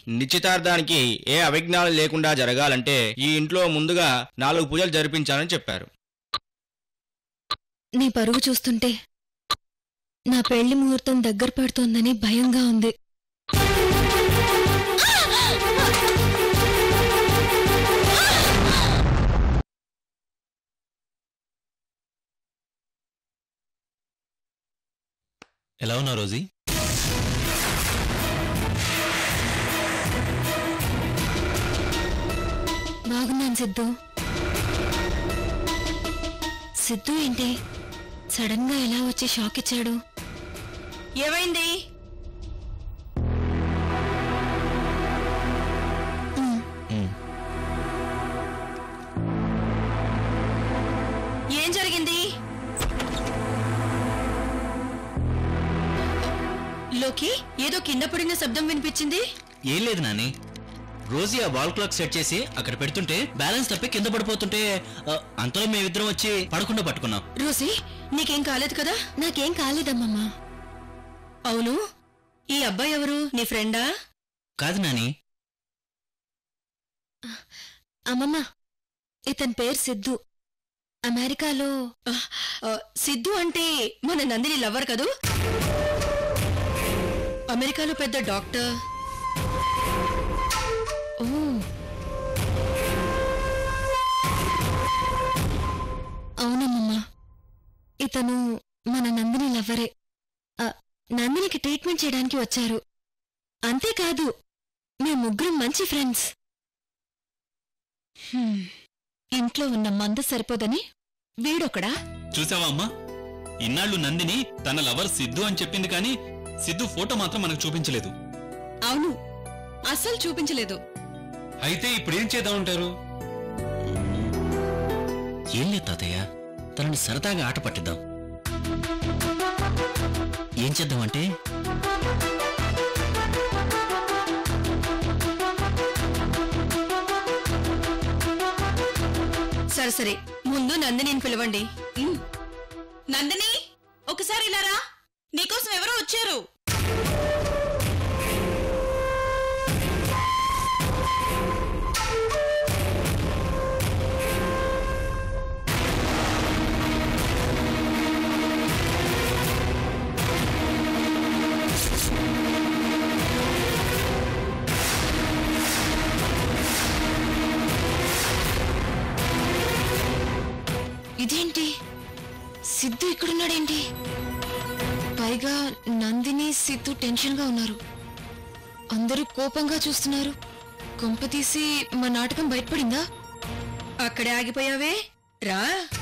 నిశ్చితార్థానికి ఏ అవిఘ్నాలు లేకుండా జరగాలంటే ఈ ఇంట్లో ముందుగా నాలుగు పూజలు జరిపించాలని చెప్పారు నీ పరుగు చూస్తుంటే నా పెళ్లి ముహూర్తం దగ్గర పడుతోందని భయంగా ఉంది ఎలా ఉన్నావు రోజీ బాగున్నాను సిద్ధు సిద్ధు ఏంటి సడన్ గా ఎలా వచ్చి షాక్ ఇచ్చాడు ఏమైంది ఉమ్, ఏం జరిగింది లోకి ఏదో కింద పడిన శబ్దం వినిపించింది ఏం లేదు నాని రోజీ ఆ వాల్ క్లాక్ సెట్ చేసి అక్కడ పెడుతుంటే బ్యాలెన్స్ తప్పి కింద పడిపోతుంటే ఆ, అంతలో మేమిద్దరం వచ్చి పడకుండా పట్టుకున్నాం రోసి నీకేం కాలేదు కదా నాకేం కాలేదమ్మమ్మా అవును ఈ అబ్బాయి ఎవరు నీ ఫ్రెండా కాదు నాని అమ్మమ్మ ఇతని పేరు సిద్ధు అమెరికాలో ఆ, సిద్ధు అంటే మన నందిని లవ్వర్ కదూ అమెరికాలో పెద్ద డాక్టర్ ఓ అవునమ్మమ్మా ఇతను మన నందిని లవ్వరే ఆ, నందినికి ట్రీట్మెంట్ చేయడానికి వచ్చారు అంతేకాదు మేము ముగ్గురం మంచి ఫ్రెండ్స్ హ్మ్. ఇంట్లో ఉన్న మంద సరిపోదని వీడొకడా చూసావా అమ్మా ఇన్నాళ్ళు నందిని తన లవర్ సిద్ధు అని చెప్పింది కానీ సిద్ధు ఫోటో మాత్రం మనకు చూపించలేదు అవును అస్సలు చూపించలేదు అయితే ఇప్పుడు ఏం చేద్దామంటారు ఏం లేదు తాతయ్య తనని సరదాగా ఆట పట్టిద్దాం ఏం చేద్దామంటే సరే సరే ముందు నందినిని పిలవండి నందిని ఒకసారి ఇలారా నీకోసం ఎవరో వచ్చారు ఇదేంటి సిద్ధు ఇక్కడున్నాడేంటి పైగా నందిని సిద్ధు టెన్షన్గా ఉన్నారు అందరూ కోపంగా చూస్తున్నారు కొంపతీసి మా నాటకం బయటపడిందా అక్కడే ఆగిపోయావే రా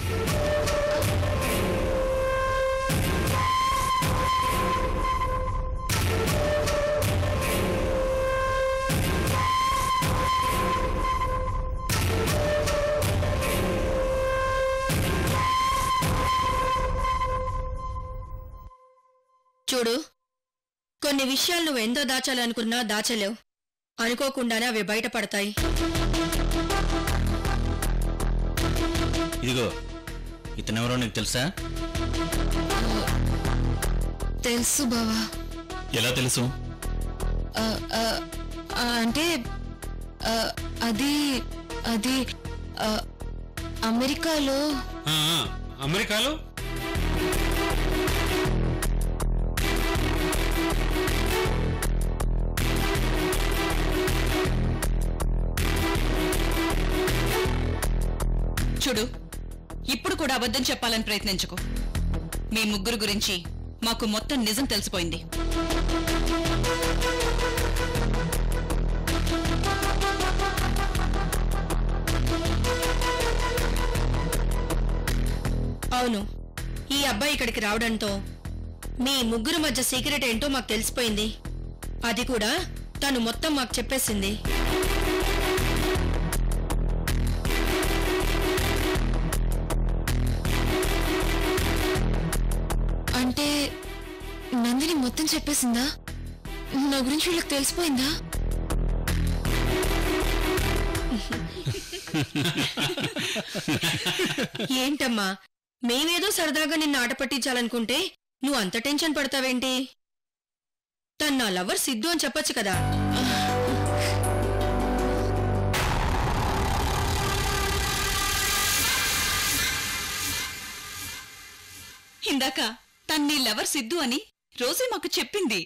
చూడు కొన్ని విషయాలు నువ్వు ఎంతో దాచాలనుకున్నా దాచలేవు అనుకోకుండానే అవి బయటపడతాయి ఇదిగో ఇతనెవరో నీకు తెలుసా తెలుసు బావా ఎలా తెలుసు ఆ, ఆ, ఆ, అంటే ఆ, అది అది ఆ, అమెరికాలో ఆ, ఆ, అమెరికాలో చూడు ఇప్పుడు కూడా అబద్ధం చెప్పాలని ప్రయత్నించుకో మీ ముగ్గురు గురించి మాకు మొత్తం నిజం తెలిసిపోయింది అవును ఈ అబ్బాయి ఇక్కడికి రావడంతో మీ ముగ్గురు మధ్య సీక్రెట్ ఏంటో మాకు తెలిసిపోయింది అది కూడా తను మొత్తం మాకు చెప్పేసింది అంటే నందిని మొత్తం చెప్పేసిందా నా గురించి వీళ్ళకి తెలిసిపోయిందా ఏంటమ్మా మేమేదో సరదాగా నిన్ను ఆట పట్టించాలనుకుంటే నువ్వు అంత టెన్షన్ పడతావేంటి తను నా లవర్ సిద్ధు అని చెప్పొచ్చు కదా ఇందాక తన్ని లవర్ సిద్ధు అని రోజీ మాకు చెప్పింది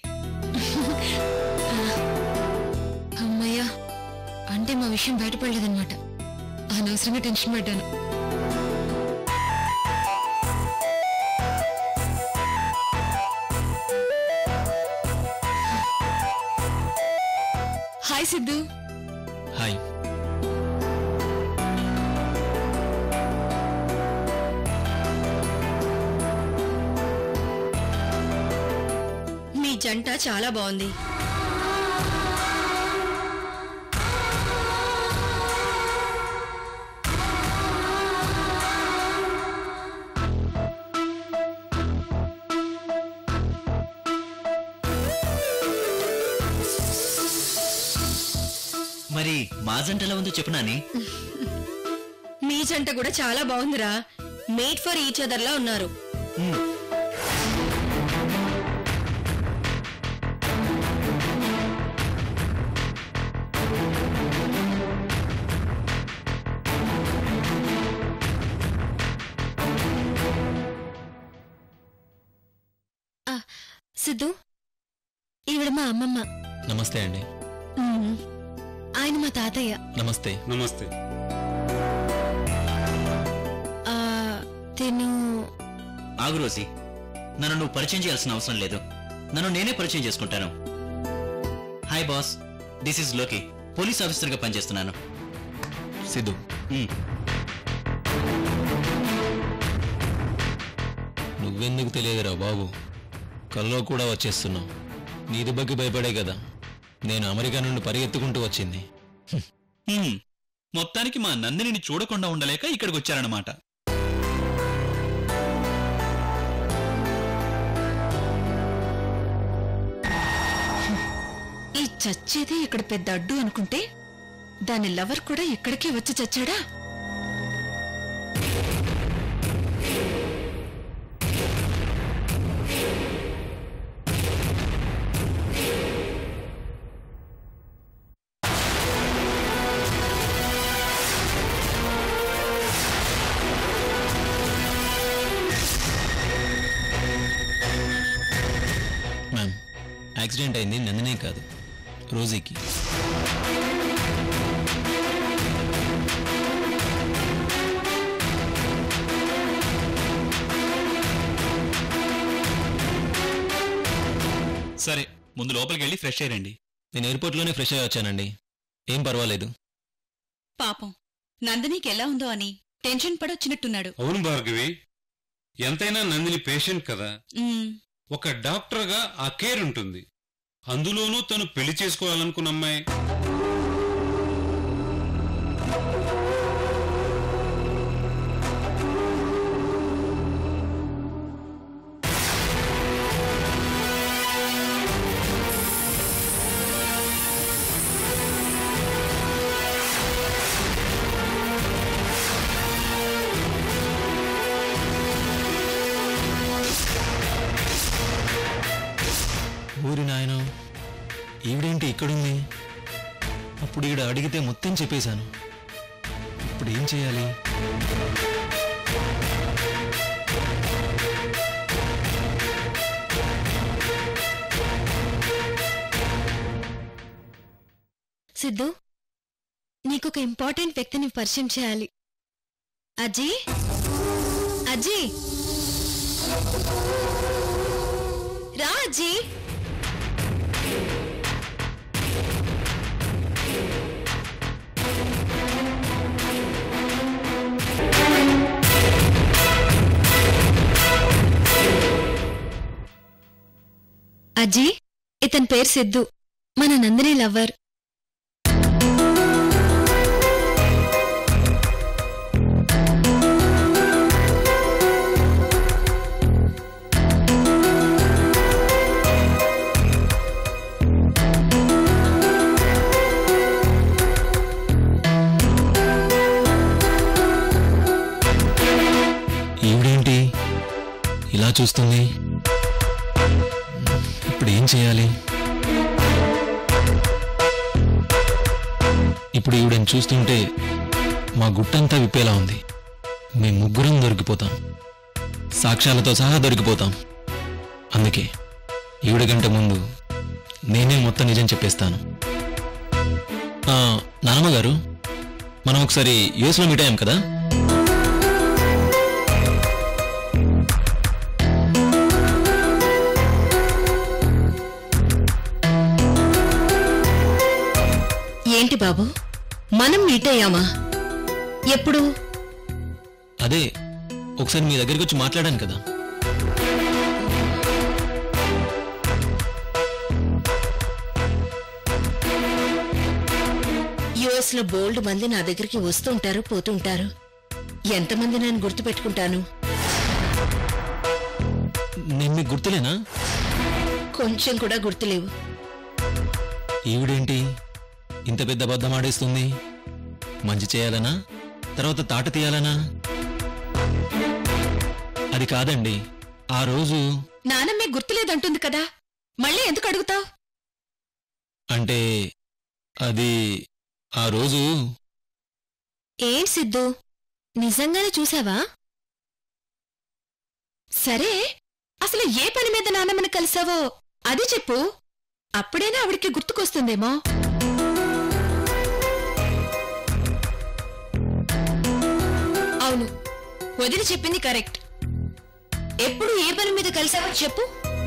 అమ్మయ్యా అంటే మా విషయం బయటపడలేదన్నమాట అనవసరంగా టెన్షన్ పడ్డాను హాయ్ సిద్ధు హాయ్ మీ జంట చాలా బాగుంది మరి మా జంట ఎలా ఉందో చెప్పు నాని మీ జంట కూడా చాలా బాగుందిరా మేడ్ ఫర్ ఈచ్ అదర్ లా ఉన్నారు సిద్ధు ఈవిడ మా అమ్మమ్మ నమస్తే అండి మ్మ్. ఆయన మా తాతయ్య నమస్తే నమస్తే ఆ, తిను ఆగు రోజీ నన్ను నువ్వు పరిచయం చేయాల్సిన అవసరం లేదు నన్ను నేనే పరిచయం చేసుకుంటాను హాయ్ బాస్ దిస్ ఇస్ లోకి పోలీస్ ఆఫీసర్గా పనిచేస్తున్నాను సిద్ధు మ్, నువ్వెందుకు తెలియదురా బాబు కల్లో కూడా వచ్చేస్తున్నావు నీ దెబ్బకి భయపడే కదా నేను అమెరికా నుండి పరిగెత్తుకుంటూ వచ్చింది హ్మ్. మొత్తానికి మా నందినిని చూడకుండా ఉండలేక ఇక్కడికి వచ్చారన్నమాట ఈ చచ్చేదే ఇక్కడ పెద్ద అడ్డు అనుకుంటే దాని లవర్ కూడా ఇక్కడికే వచ్చి చచ్చాడా మ్యామ్ యాక్సిడెంట్ అయింది నందినే కాదు రోజీకి సరే ముందు లోపలికి వెళ్ళి ఫ్రెష్ అయ్యండి నేను ఎయిర్పోర్ట్లోనే ఫ్రెష్ అయ్యి వచ్చానండి ఏం పర్వాలేదు పాపం నందినికి ఎలా ఉందో అని టెన్షన్ పడొచ్చినట్టున్నాడు అవును భార్గవి ఎంతైనా నందిని పేషెంట్ కదా ఉమ్, ఒక డాక్టర్గా ఆ కేర్ ఉంటుంది అందులోనూ తను పెళ్లి చేసుకోవాలనుకున్న అమ్మాయి ఊరి నాయన ఈవిడేంటి ఇక్కడుంది అప్పుడు ఈడ అడిగితే మొత్తం చెప్పేశాను ఇప్పుడు ఏం చేయాలి సిద్ధు నీకొక ఇంపార్టెంట్ వ్యక్తిని పరిచయం చేయాలి అజీ అజీ రా అజీ అజీ ఇతని పేరు సిద్ధు మన నందిని లవ్వర్ ఈవిడేంటి ఇలా చూస్తుంది ఇప్పుడు ఏం చేయాలి ఇప్పుడు ఈవిడని చూస్తుంటే మా గుట్టంతా విప్పేలా ఉంది మేము ముగ్గురం దొరికిపోతాం సాక్ష్యాలతో సహా దొరికిపోతాం అందుకే ఈవిడ గంట ముందు నేనే మొత్తం నిజం చెప్పేస్తాను ఆ, నానమ్మ గారు మనం ఒకసారి యుఎస్లో మీట్ అయ్యాం కదా ఏంటి బాబు మనం మీట్ అయ్యామా ఎప్పుడు అదే ఒకసారి మీ దగ్గరికి వచ్చి మాట్లాడాను కదా యుఎస్ లో బోల్డ్ మంది నా దగ్గరికి వస్తుంటారు పోతుంటారు ఎంతమంది నేను గుర్తుపెట్టుకుంటాను నేను మీకు గుర్తులేనా కొంచెం కూడా గుర్తులేవు ఈవిడేంటి ఇంత పెద్ద అబద్ధం ఆడేస్తుంది మంచి చేయాలనా తర్వాత తాట తీయాలనా అది కాదండి ఆ రోజు నానమ్మే గుర్తులేదంటుంది కదా మళ్ళీ ఎందుకు అడుగుతావు అంటే అది ఆ రోజు ఏం సిద్ధు నిజంగానే చూసావా సరే అసలు ఏ పని మీద నానమ్మని కలిసావో అది చెప్పు అప్పుడైనా ఆవిడికి గుర్తుకొస్తుందేమో అవును వదిలి చెప్పింది కరెక్ట్ ఎప్పుడు ఏ పని మీద కలిసావో చెప్పు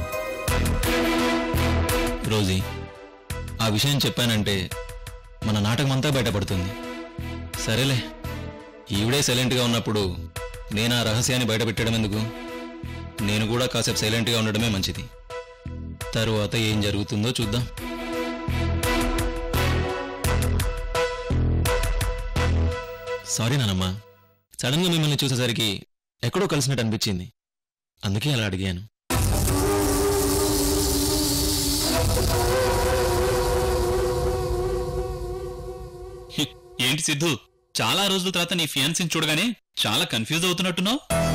రోజీ ఆ విషయం చెప్పానంటే మన నాటకం అంతా బయటపడుతుంది సరేలే ఈవిడే సైలెంట్గా ఉన్నప్పుడు నేను ఆ రహస్యాన్ని బయటపెట్టడం ఎందుకు నేను కూడా కాసేపు సైలెంట్గా ఉండడమే మంచిది తరువాత ఏం జరుగుతుందో చూద్దాం సారీ నానమ్మా సడన్గా మిమ్మల్ని చూసేసరికి ఎక్కడో కలిసినట్టు అనిపించింది అందుకే అలా అడిగాను హి, ఏంటి సిద్ధు చాలా రోజుల తర్వాత నీ ఫియాన్సీని చూడగానే చాలా కన్ఫ్యూజ్ అవుతున్నట్టున్నావు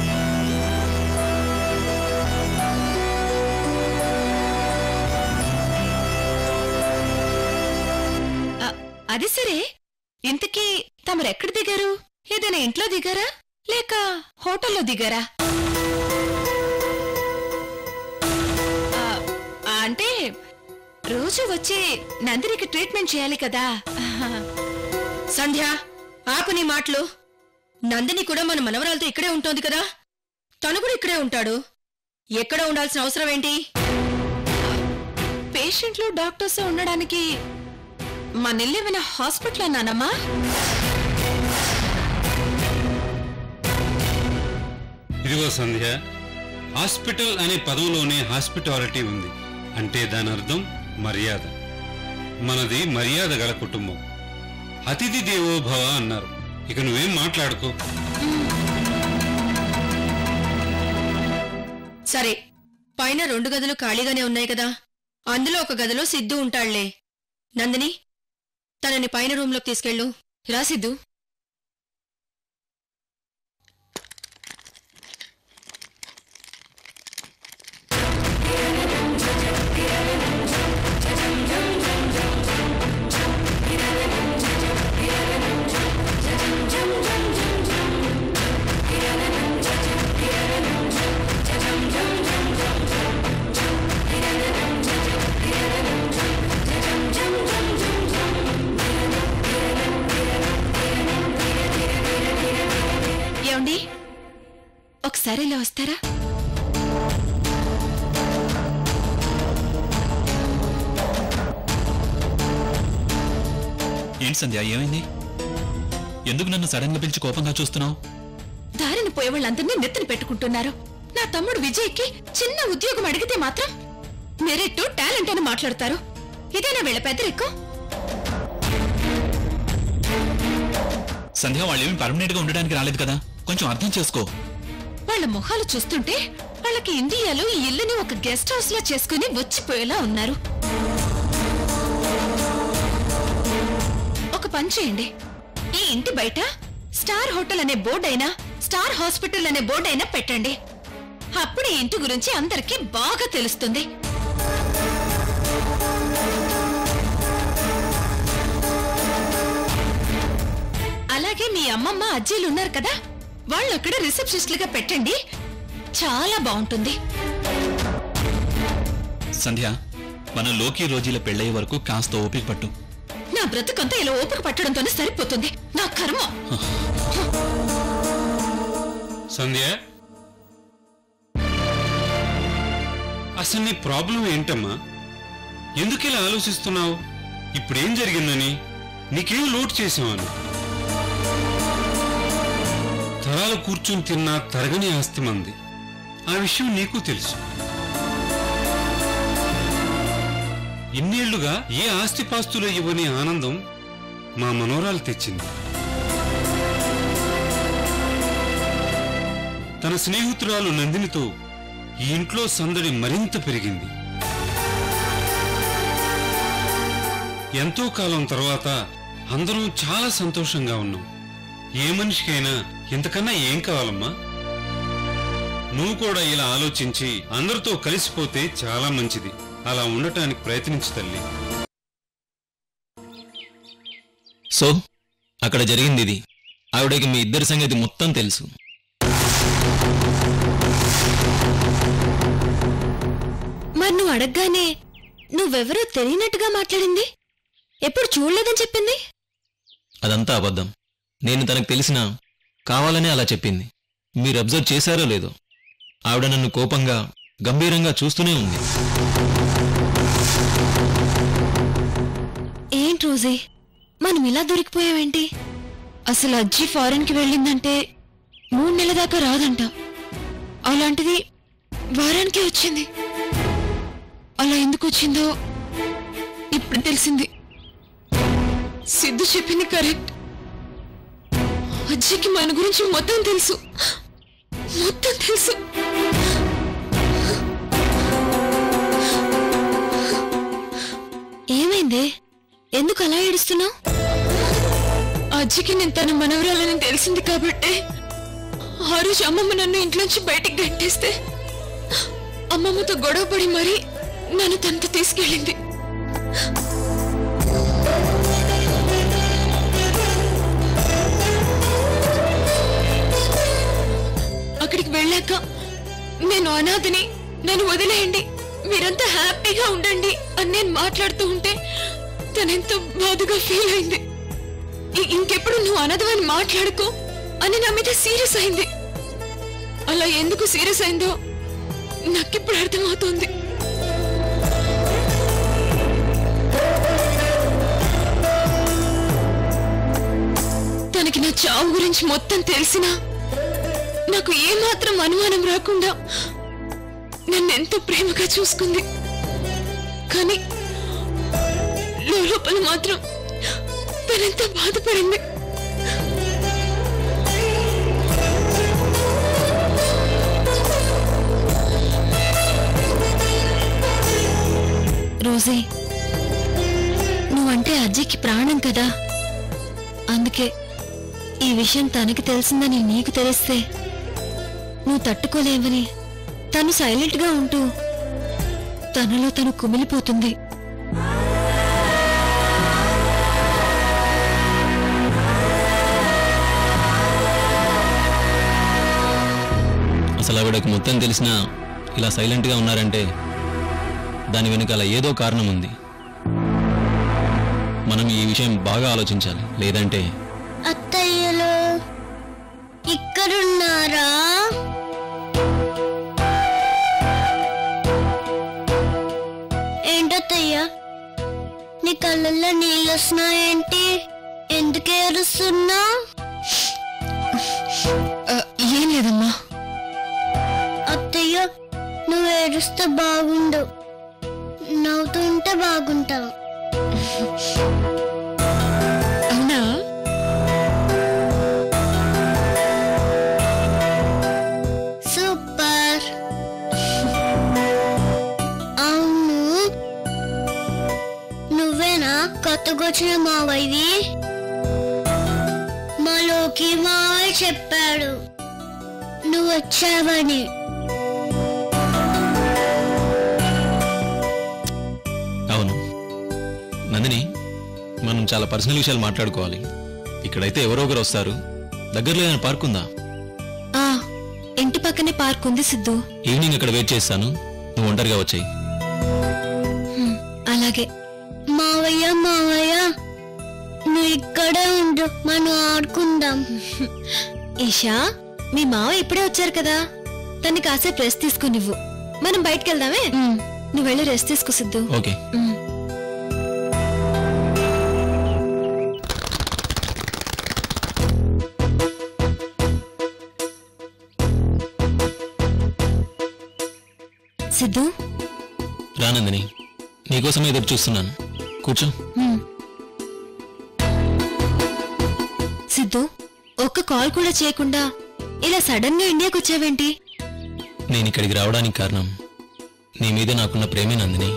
అ, అది సరే ఇంతకీ తమరెక్కడ దిగారు ఏదైనా ఇంట్లో దిగారా లేక హోటల్లో దిగారా ఆ, అంటే రోజు వచ్చి నందినికి ట్రీట్మెంట్ చేయాలి కదా సంధ్య ఆపు నీ మాటలు నందిని కూడా మన మనవరాలతో ఇక్కడే ఉంటోంది కదా తను కూడా ఇక్కడే ఉంటాడు ఎక్కడ ఉండాల్సిన అవసరం ఏంటి పేషెంట్లు డాక్టర్స్ ఉండడానికి మన ఇల్లేమైనా హాస్పిటల్ అన్నానమ్మా ఇదిగో సంధ్య హాస్పిటల్ అనే పదంలోనే హాస్పిటాలిటీ ఉంది అంటే దాని అర్థం మర్యాద మనది మర్యాద గల కుటుంబం అతిథి దేవో భవ అన్నారు ఇక నువ్వేం మాట్లాడుకో సరే పైన రెండు గదులు ఖాళీగానే ఉన్నాయి కదా అందులో ఒక గదిలో సిద్ధు ఉంటాళ్లే నందిని తనని పైన రూంలోకి తీసుకెళ్ళు రా సిద్ధు ఏమండి ఒకసారి ఇలా వస్తారా ఏంటి సంధ్య ఏమైంది ఎందుకు నన్ను సడన్ గా పిలిచి కోపంగా చూస్తున్నావు దారిని పోయే వాళ్ళందరినీ నెత్తిన పెట్టుకుంటున్నారు నా తమ్ముడు విజయ్కి చిన్న ఉద్యోగం అడిగితే మాత్రం మెరిట్ టాలెంట్ అని మాట్లాడతారు ఇదేనా వీళ్ళ పెద్దరికం సంధ్య వాళ్ళు ఏమి పర్మనెంట్ గా ఉండడానికి రాలేదు కదా కొంచెం అర్థం చేసుకో వాళ్ళ మొహాలు చూస్తుంటే వాళ్ళకి ఇండియాలో ఈ ఇల్లుని ఒక గెస్ట్ హౌస్ లో చేసుకుని వచ్చిపోయేలా ఉన్నారు ఒక పని చేయండి ఈ ఇంటి బయట స్టార్ హోటల్ అనే బోర్డు అయినా స్టార్ హాస్పిటల్ అనే బోర్డు అయినా పెట్టండి అప్పుడు ఈ ఇంటి గురించి అందరికీ బాగా తెలుస్తుంది అలాగే మీ అమ్మమ్మ అజ్జీలు ఉన్నారు కదా వాళ్ళు అక్కడ రిసెప్షనిస్ట్లుగా పెట్టండి చాలా బాగుంటుంది సంధ్య మన లోకి రోజుల పెళ్ళయ్యే వరకు కాస్త ఓపిక పట్టు నా బ్రతుకంతా ఇలా ఓపిక పట్టడంతోనే సరిపోతుంది నా కర్మ సంధ్య అసలు నీ ప్రాబ్లం ఏంటమ్మా ఎందుకు ఇలా ఆలోచిస్తున్నావు ఇప్పుడేం జరిగిందని నీకేం లోటు చేసావని తరాలు కూర్చుని తిన్నా తరగని ఆస్తి మంది ఆ విషయం నీకు తెలుసు ఇన్నేళ్లుగా ఏ ఆస్తిపాస్తులు ఇవ్వని ఆనందం మా మనోరాలు తెచ్చింది తన స్నేహితురాలు నందినితో ఈ ఇంట్లో సందడి మరింత పెరిగింది ఎంతో కాలం తర్వాత అందరం చాలా సంతోషంగా ఉన్నాం ఏ మనిషికైనా ఇంతకన్నా ఏం కావాలమ్మా నువ్వు కూడా ఇలా ఆలోచించి అందరితో కలిసిపోతే చాలా మంచిది అలా ఉండటానికి ప్రయత్నించు తల్లి సో అక్కడ జరిగింది ఇది ఆవిడకి మీ ఇద్దరి సంగతి మొత్తం తెలుసు మరి నువ్వు అడగగానే నువ్వెవరో తెలియనట్టుగా మాట్లాడింది ఎప్పుడు చూడలేదని చెప్పింది అదంతా అబద్ధం నేను తనకు తెలిసిన కావాలనే అలా చెప్పింది మీరు అబ్జర్వ్ చేశారో లేదో ఆవిడ నన్ను కోపంగా గంభీరంగా చూస్తూనే ఉంది ఏంటి రోజీ మనం ఇలా దొరికిపోయావేంటి అసలు అజ్జి ఫారెన్కి వెళ్ళిందంటే మూడు నెలల దాకా రాదంట అలాంటిది వారానికే వచ్చింది అలా ఎందుకు వచ్చిందో ఇప్పుడు తెలిసింది సిద్ధు చెప్పింది కరెక్ట్ అజ్జికి మన గురించి మొత్తం తెలుసు మొత్తం తెలుసు ఏమైంది ఎందుకు అలా ఏడుస్తున్నావు అజ్జికి నేను తన మనవరాలని తెలిసింది కాబట్టి ఆ రోజు అమ్మమ్మ నన్ను ఇంట్లోంచి బయటికి గంటేస్తే అమ్మమ్మతో గొడవపడి మరీ నన్ను తనతో తీసుకెళ్ళింది అక్కడికి వెళ్ళాక నేను అనాథని నన్ను వదిలేయండి మీరంతా హ్యాపీగా ఉండండి అని నేను మాట్లాడుతూ ఉంటే తనెంతో బాధగా ఫీల్ అయింది ఇ- ఇంకెప్పుడు నువ్వు అనాథమని మాట్లాడుకో అని నా మీద సీరియస్ అయింది అలా ఎందుకు సీరియస్ అయిందో నాకిప్పుడు అర్థమవుతోంది తనకి నా చావు గురించి మొత్తం తెలిసినా నాకు ఏమాత్రం అనుమానం రాకుండా నన్ను ఎంతో ప్రేమగా చూసుకుంది కానీ లోపల మాత్రం తనెంత బాధపడింది రోజీ నువ్వంటే అజ్జికి ప్రాణం కదా అందుకే ఈ విషయం తనకి తెలిసిందని నీకు తెలిస్తే నువ్వు తట్టుకోలేవని తను సైలెంట్గా ఉంటూ తనలో తను కుమిలిపోతుంది అసలు ఆవిడకు మొత్తం తెలిసినా ఇలా సైలెంట్గా ఉన్నారంటే దాని వెనుకాల ఏదో కారణం ఉంది మనం ఈ విషయం బాగా ఆలోచించాలి లేదంటే అత్తయ్యలు ఇక్కడున్నారా ఏంటత్తయ్య నీ కళ్ళల్లో నీళ్ళు వస్తున్నాయేంటి ఎందుకు ఏడుస్తున్నా ఏం లేదమ్మా అత్తయ్య నువ్వు ఏడుస్తే బాగుండు నవ్వుతుంటే బాగుంటావు అవునా సూపర్ అవును నువ్వేనా కొత్తగొచ్చిన మావయ్యవి మాలోకి మావయ్య చెప్పాడు నువ్వు వచ్చావని అవును నందిని మనం చాలా పర్సనల్ విషయాలు మాట్లాడుకోవాలి ఇక్కడైతే ఎవరో ఒకరు వస్తారు దగ్గరలో ఏదైనా పార్క్ ఉందా ఆ ఇంటి పక్కనే పార్క్ ఉంది సిద్ధు ఈవినింగ్ ఇక్కడ వెయిట్ చేస్తాను నువ్వు ఒంటరిగా వచ్చాయి అలాగే మావయ్య మావయ్య నువ్వు ఇక్కడే ఉండు మనం ఆడుకుందాం ఈషా మీ మావ ఇప్పుడే వచ్చారు కదా తన్ని కాసేపు రెస్ట్ తీసుకునివ్వు మనం బయటికి వెళ్దామే నువ్వు వెళ్ళి రెస్ట్ తీసుకో సిద్ధు ఓకే మ్. సిద్ధు రానందిని నీకోసమే ఎదురు చూస్తున్నాను కూర్చో సిద్ధు ఒక్క కాల్ కూడా చేయకుండా ఇలా సడన్ గా ఇండియాకి వచ్చావేంటి నేను ఇక్కడికి రావడానికి కారణం నీ మీద నాకున్న ప్రేమే నందిని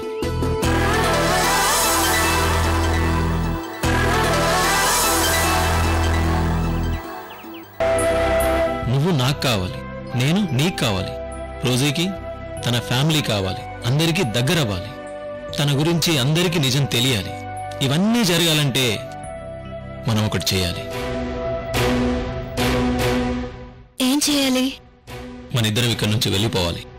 నువ్వు నాకు కావాలి నేను నీకు కావాలి రోజీకి తన ఫ్యామిలీ కావాలి అందరికీ దగ్గర అవ్వాలి తన గురించి అందరికీ నిజం తెలియాలి ఇవన్నీ జరగాలంటే మనం ఒకటి చేయాలి ఏం చేయాలి మన ఇద్దరం ఇక్కడి నుంచి వెళ్ళిపోవాలి